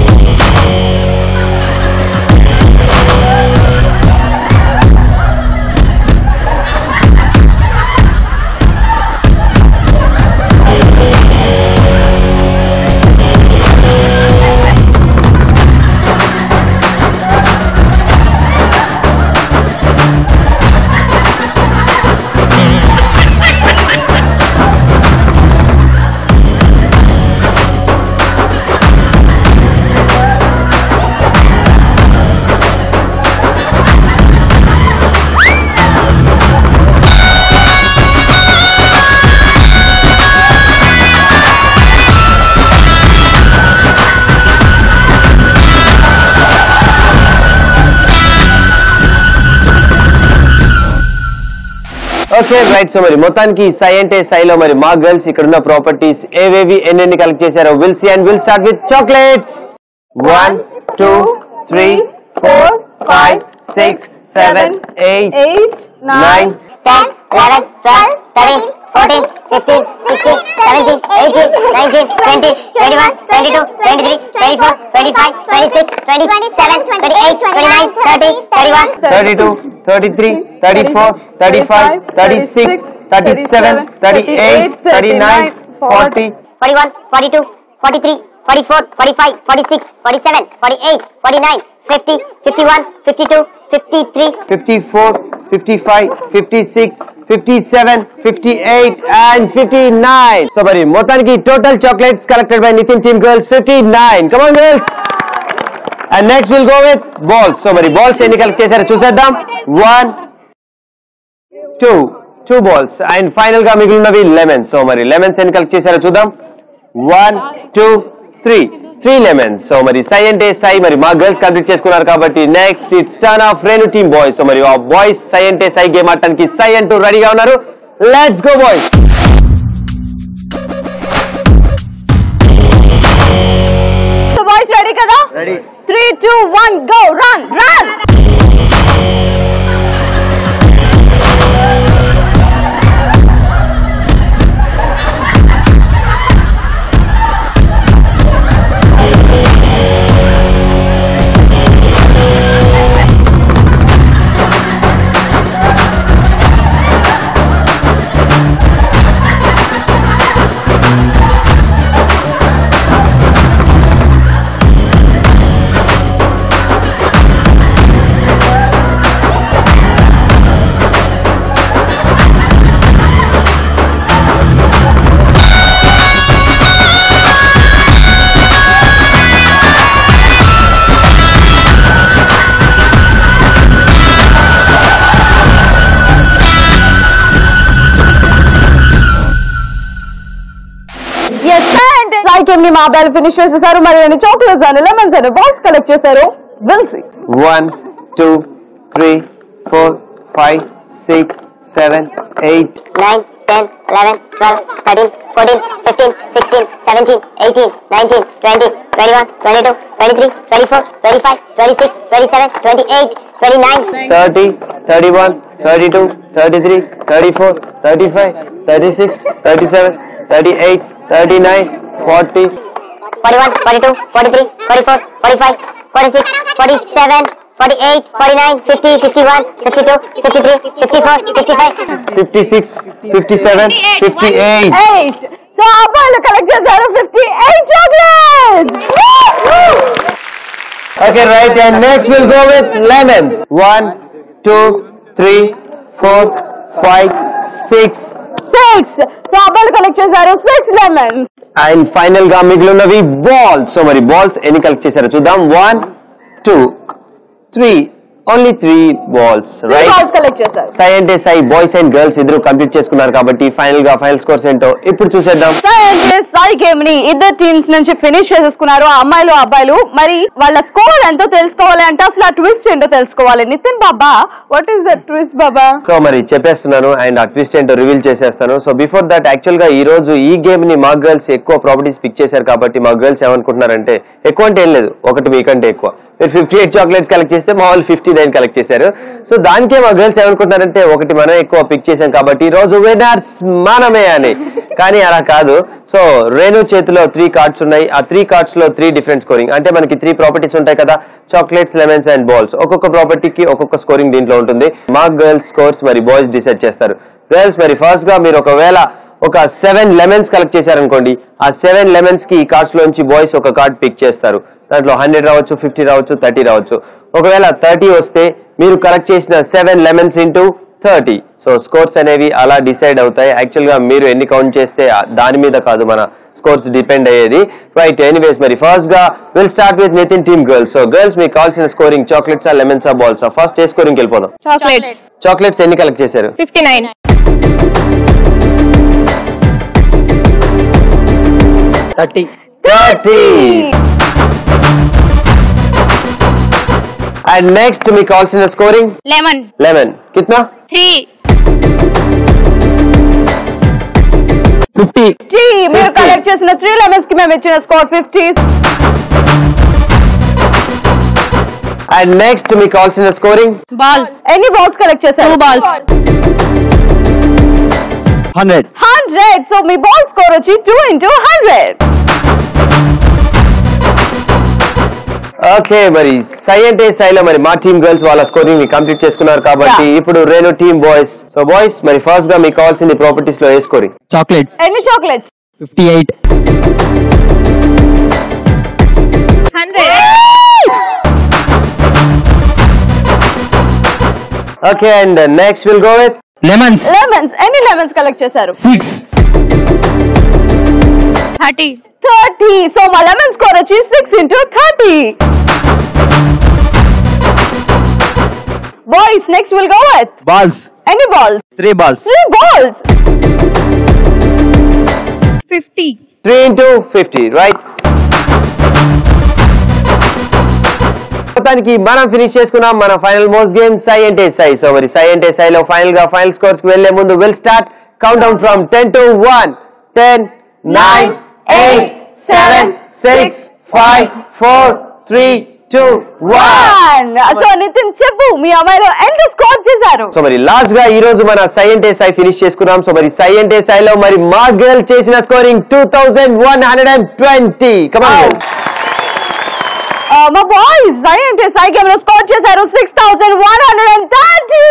okay right so మరి మొత్తానికి సై అంటే సైలో మరి మా గర్ల్స్ ఇక్కడ ఉన్న ప్రాపర్టీస్ ఏవేవి ఎన్నెన్ని కలెక్ట్ చేశారో will see and will start with chocolates one two three four five six seven eight eight nine 10, 11, 12, 13, 14, 15, 16, 17, 18, 19, 20, 21, 22, 23, 24, 25, 26, 27, 28, 29, 30, 31. 32, 33, 34, 35, 36, 37, 38, 39, 40, 41, 42, 43, 44, 45, 46, 47, 48, 49, 50, 51, 52, 53, 54, 55, 56, 57, 58 and 59. So మరి మొత్తానికి total chocolates collected by Nitin team girls 59. Come on girls. And next will go with balls so మరి balls ఎన్ని కలెక్ట్ చేశారో చూసేద్దాం one two two balls and final గా మిగిలినవి lemons so మరి లెమన్స్ ఎన్ని కలెక్ట్ చేశారో చూద్దాం one two three three lemons so మరి సై అంటే సై మరి మా గర్ల్స్ కంప్లీట్ చేసుకున్నారు కాబట్టి next it's turn of Renu team boys so మరి ఆ బాయ్స్ సై అంటే సై గేమ్ ఆడటానికి సై అంటూ రెడీగా ఉన్నారు let's go boys so boys ready కదా ready three two one go run run yes and సాయి కెమ్ని మా బ్యాల్ ఫినిష్ చేసేసారు మరి నేను చాక్లెట్స్ అని లెమన్స్ అని బాక్స్ కలెక్ట్ చేశారు will see one two three four five six seven eight 9, 10, 11, 12, 13, 14, 15, 16, 17, 18, 19, 20, 21, 22, 23, 24, 25, 26, 27, 28, 29. 30, 31, 32, 33, 34, 35, 36, 37, 38, 39, 40, 41, 42, 43, 44, 45, 46, 47, 48, 49, 50, 51, 52, 53, 54, 55. 56, 57, 58. Eight so అబ్బాయిలు కలెక్ట్ చేశారు fifty eight chocolates Okay, right, and next we'll go with lemons. One, two, three, four, five, six, six so అబ్బాయిలు కలెక్ట్ చేశారు six lemons and final గా మిగిలినవి balls so మరి balls ఎన్ని కలెక్ట్ చేశారో చూద్దాం one two three only three balls right balls collect చేశారు సై అంటే సై బాయ్స్ అండ్ గర్ల్స్ ఇద్దరు కంప్లీట్ చేసుకున్నారు కాబట్టి ఫైనల్ గా ఫైనల్ స్కోర్స్ ఏంటో ఇప్పుడు చూసేద్దాం సాయి గేమ్ ని ఇద్దరు టీమ్స్ నుంచి ఫినిష్ చేసేసుకున్నారు ఆ అమ్మాయిలు అబ్బాయిలు మరి వాళ్ళ స్కోర్ ఎంతో తెలుసుకోవాలి అంటే అసలు ఆ ట్విస్ట్ ఏంటో తెలుసుకోవాలి నితిన్ బాబా వాట్ ఈస్ ద ట్విస్ట్ బాబా సో మరి చెప్పేస్తున్నాను అండ్ ఆ ట్విస్ట్ ఏంటో రివీల్ చేసేస్తాను సో బిఫోర్ దట్ యాక్చువల్ గా ఈ రోజు ఈ గేమ్ ని మా గర్ల్స్ ఎక్కువ ప్రాపర్టీస్ పిక్ చేశారు కాబట్టి మా గర్ల్స్ ఏమనుకుంటున్నారంటే ఎక్కువ అంటే ఏం లేదు ఒకటి మీకంటే ఎక్కువ మీరు ఫిఫ్టీ ఎయిట్ చాక్లెట్స్ కలెక్ట్ చేస్తే మా వాళ్ళు ఫిఫ్టీ నైన్ కలెక్ట్ చేశారు సో దానికే మా గర్ల్స్ ఏమనుకుంటున్నారంటే ఒకటి మనం ఎక్కువ పిక్ చేశాం కాబట్టి ఈ రోజు విన్నర్స్ మనమే అని కానీ అలా కాదు సో రేణు చేతిలో త్రీ కార్డ్స్ ఉన్నాయి ఆ త్రీ కార్డ్స్ లో త్రీ డిఫరెంట్ స్కోరింగ్ అంటే మనకి త్రీ ప్రాపర్టీస్ ఉంటాయి కదా చాక్లెట్స్ లెమన్స్ అండ్ బాల్స్ ఒక్కొక్క ప్రాపర్టీకి ఒక్కొక్క స్కోరింగ్ దీంట్లో ఉంటుంది మా గర్ల్స్ స్కోర్స్ మరి బాయ్స్ డిసైడ్ చేస్తారు గర్ల్స్ మరి ఫస్ట్ గా మీరు ఒకవేళ ఒక సెవెన్ లెమన్స్ కలెక్ట్ చేశారనుకోండి ఆ సెవెన్ లెమన్స్ కి ఈ కార్డ్స్ లోంచి బాయ్స్ ఒక కార్డ్ పిక్ చేస్తారు దాంట్లో హండ్రెడ్ రావచ్చు ఫిఫ్టీ రావచ్చు థర్టీ రావచ్చు ఒకవేళ థర్టీ వస్తే మీరు కలెక్ట్ చేసిన seven lemons into thirty so scores అనేవి అలా డిసైడ్ అవుతాయి యాక్చువల్ గా మీరు ఎన్ని కౌంట్ చేస్తే ఆ- దాని మీద కాదు మన స్కోర్స్ డిపెండ్ అయ్యేది రైట్ ఎనీవేస్ మరి ఫస్ట్ గా will start with Nitin team girls so girls మీకు కావాల్సిన scoring chocolates lemons balls first ఏ స్కోరింగ్ వెళ్ళిపోదాం చాక్లెట్స్ చాక్లెట్స్ ఎన్ని కలెక్ట్ చేశారు fifty nine thirty thirty and next మీకు కావాల్సిన స్కోరింగ్ లెమన్ లెవెన్ కిత్నా త్రీ ఫిఫ్టీ మీరు కలెక్ట్ చేసిన త్రీ లెమన్స్ కి మేము ఇచ్చిన స్కోర్ ఫిఫ్టీ అండ్ నెక్స్ట్ మీకు కావాల్సిన స్కోరింగ్ బాల్ ఎన్ని బాల్స్ కలెక్ట్ చేశారు two balls hundred hundred so మీ బాల్ స్కోర్ వచ్చి టూ ఇంటూ హండ్రెడ్ ఓకే మరి సై అంటే సైలో మరి మా టీమ్ గర్ల్స్ వాళ్ళ స్కోరింగ్ ని కంప్లీట్ చేసుకున్నారు కాబట్టి Yeah. ఇప్పుడు Renu team boys so boys మరి ఫస్ట్ గా మీకు కావాల్సింది ప్రాపర్టీస్ లో ఏ స్కోరింగ్ చాక్లెట్స్ ఎన్ని chocolates fifty eight hundred okay and next will go with lemons lemons ఎన్ని లెమన్స్ కలెక్ట్ చేశారు సిక్స్ థర్టీ థర్టీ సో మా లెమన్ స్కోర్ వచ్చి six into thirty boys next will go with balls any balls three balls three balls fifty three into fifty right మొత్తానికి మనం finish చేసుకున్నాం మన final most game సై అంటే సై so మరి సై అంటే సైలో ఫైనల్ గా ఫైనల్ స్కోర్స్ కి వెళ్లే ముందు will start count down from ten to one ten nine eight seven six five four three two one one so Nitin చెప్పు మీ అమ్మాయిలు ఎంత స్కోర్ చేశారు సో మరి లాస్ట్ గా ఈ రోజు మన సై అంటే సై ఫినిష్ చేసుకున్నాం సో మరి సై అంటే సైలో మరి మా గర్ల్ చేసిన scoring two thousand one hundred and twenty come on మా బాయ్స్ సై అంటే సై గేమ్ లో స్కోర్ చేశారు six thousand one hundred and thirty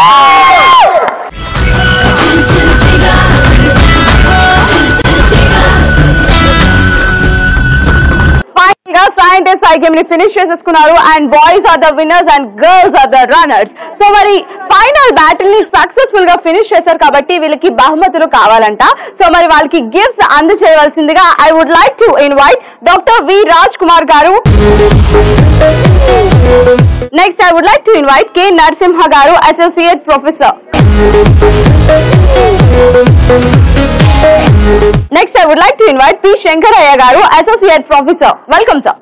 final గా సై అంటే సై గేమ్ ని ఫినిష్ చేసేసుకున్నారు and boys are the winners and girls are the runners so మరి ఫైనల్ బ్యాటిల్ ని సక్సెస్ఫుల్ గా ఫినిష్ చేశారు కాబట్టి వీళ్ళకి బహుమతులు కావాలంట సో మరి వాళ్ళకి గిఫ్ట్స్ అందజేయవలసిందిగా I would like to invite doctor V Raj Kumar garu next I would like to invite K Narasimha garu associate professor next I would like to invite P Shankaraiah garu associate professor welcome sir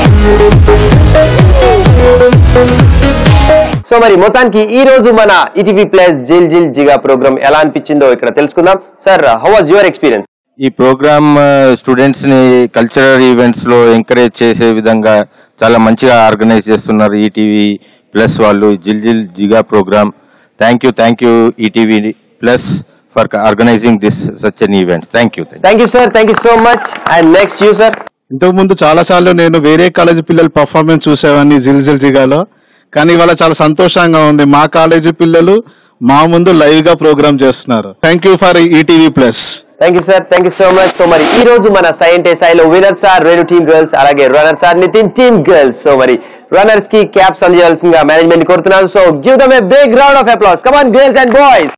so మరి మొత్తానికి ఈ రోజు మన ఈటీవీ ప్లస్ జిల్ Jil Jiga programme ఎలా అనిపించిందో ఇక్కడ తెలుసుకుందాం sir how was your experience ఈ ప్రోగ్రామ్ స్టూడెంట్స్ ని కల్చరల్ ఈవెంట్స్ లో ఎంకరేజ్ చేసే విధంగా చాలా మంచిగా ఆర్గనైజ్ చేస్తున్నారు ఈటీవీ ప్లస్ వాళ్ళు Jil Jil Jiga program thank you thank you ETV plus for organizing this such an event thank you thank you sir thank you so much and next you sir ఇంతకు ముందు చాలా సార్లు నేను వేరే కాలేజీ పిల్లల పర్ఫార్మెన్స్ చూసేవాడిని జిల్ జిల్ జిగాలో కానీ ఇవాళ చాలా సంతోషంగా ఉంది మా కాలేజీ పిల్లలు మా ముందు లైవ్ గా ప్రోగ్రామ్ చేస్తున్నారు thank you for ETV plus thank you sir thank you so much so మరి ఈ రోజు మన సైంటే సాయిలో winners are Renu team girls అలాగే runners are Nitin team girls so మరి రన్నర్స్ కి క్యాప్స్ అందజేయాల్సిందిగా మేనేజ్మెంట్ కోరుతున్నాను so give them a big round of applause come on girls and boys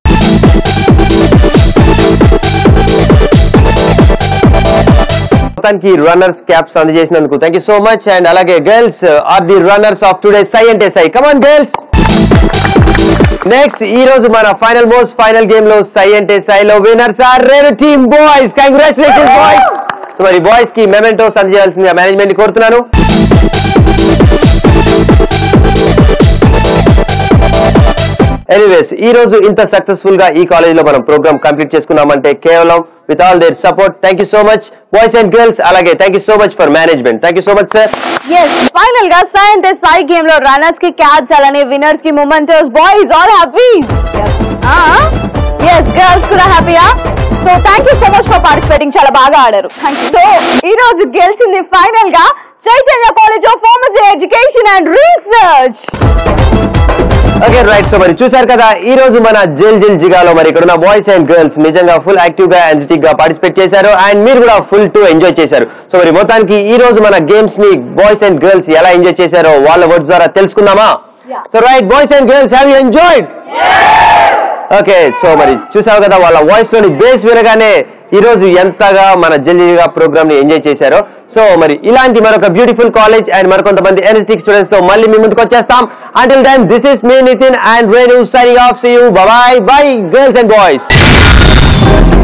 మొత్తానికి రన్నర్స్ క్యాప్స్ అందజేసినందుకు thank you so much and అలాగే girls are the runners of today సై అంటే సై కమాన్ girls next ఈ రోజు మన ఫైనల్ మోస్ట్ ఫైనల్ గేమ్ లో సై అంటే సైలో winners are Renu team boys congratulation boys so మరి బాయ్స్ కి మెమెంటోస్ అందజేయాల్సిందిగా మేనేజ్మెంట్ కోరుతున్నాను ఎనీవేస్ ఈ రోజు ఇంత సక్సెస్ఫుల్ గా ఈ కాలేజ్ లో మనం ప్రోగ్రామ్ కంప్లీట్ చేసుకున్నామంటే కేవలం with all their support thank you so much boys and girls అలాగే thank you so much for management thank you so much sir yes final గా సై అంటే సై గేమ్ లో రన్నర్స్ కి క్యాచ్ అలానే విన్నర్స్ కి mementos boys all happy yes girls కూడా హ్యాపీయా so thank you so much for participating చాలా బాగా ఆడారు థ్యాంక్ యూ సో ఈ రోజు గెలిచింది ఫైనల్ గా Chaitanya college of pharmacy education and research okay right so మరి చూశారు కదా ఈ రోజు మన జైల్ జిల్ జిగాలో మరి ఇక్కడ ఉన్న బాయ్స్ అండ్ గర్ల్స్ నిజంగా ఫుల్ యాక్టివ్ గా ఎనర్జెటిక్ గా పార్టిసిపేట్ చేశారు అండ్ మీరు కూడా ఫుల్ టు ఎంజాయ్ చేశారు సో మరి మొత్తానికి ఈ రోజు మన గేమ్స్ ని బాయ్స్ అండ్ గర్ల్స్ ఎలా ఎంజాయ్ చేశారో వాళ్ళ వర్డ్స్ ద్వారా తెలుసుకుందామా so right boys and girls have you enjoyed okay so మరి చూసావు కదా వాళ్ళ వాయిస్ లోని బేస్ వినగానే ఈ రోజు ఎంతగా మన జల్లిగా ప్రోగ్రామ్ ని ఎంజాయ్ చేశారో సో మరి ఇలాంటి మరొక బ్యూటిఫుల్ కాలేజ్ అండ్ మరికొంతమంది ఎనర్జెటిక్ స్టూడెంట్స్ తో మళ్ళీ మీ ముందుకు వచ్చేస్తాం until then this is me Nitin and Renu signing off see you bye bye girls and boys